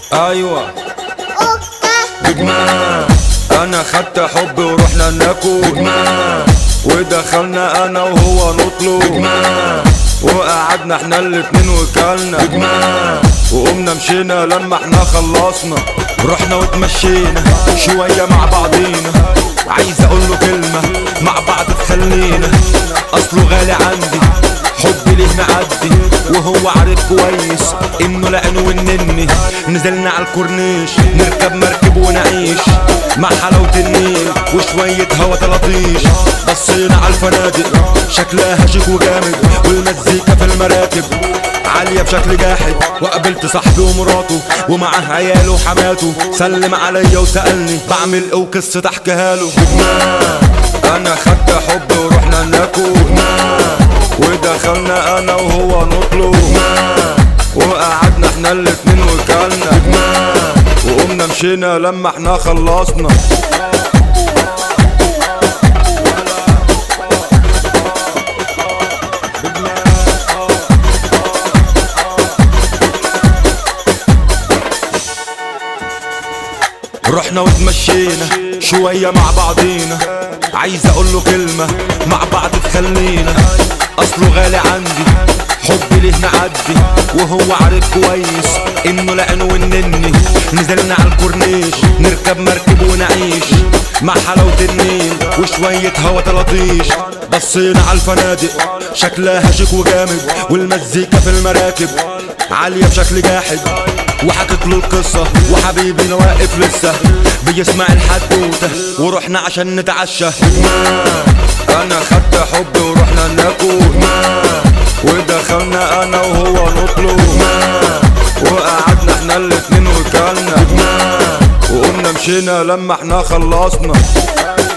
ايوه اوكا جماعة انا خدت حب ورحنا ناكل جماعة ودخلنا انا وهو نطلب جماعة وقعدنا احنا الاتنين وكلنا جماعة وقمنا مشينا لما احنا خلصنا رحنا واتمشينا شوية مع بعضينا عايز اقول له كلمة مع بعض تخلينا اصله غالي عندي حبي ليه معدي وهو عارف كويس انه لعن ونني نزلنا على الكورنيش نركب مركب ونعيش مع حلاوة النيل وشوية هوا تلطيش بصينا على الفنادق شكلها شيك وجامد والمزيكا في المراكب عالية بشكل جاحد وقابلت صاحبي ومراته ومعاه عياله وحماته سلم عليا وسألني بعمل ايه وقصة احكيها له انا خدت حب ورحنا ناكل ودخلنا انا وهو نطلب وقعدنا احنا الاتنين وكلنا وقمنا مشينا لما احنا خلصنا رحنا واتمشينا شوية مع بعضينا عايز اقول له كلمة مع بعض تخلينا اصله غالي عندي حبي ليه معدي وهو عارف كويس انه لعن ونني نزلنا على الكورنيش نركب مركب ونعيش مع حلاوة النيل وشوية هوا تلطيش بصينا على الفنادق شكلها شيك وجامد والمزيكا في المراكب عالية بشكل جاحد وحكت له القصة وحبيبي واقف لسه بيسمع الحدوتة ورحنا عشان نتعشى انا خدت حب ورحنا ناكل ودخلنا انا وهو نطلب وقعدنا احنا الاتنين وكلنا وقمنا مشينا لما احنا خلصنا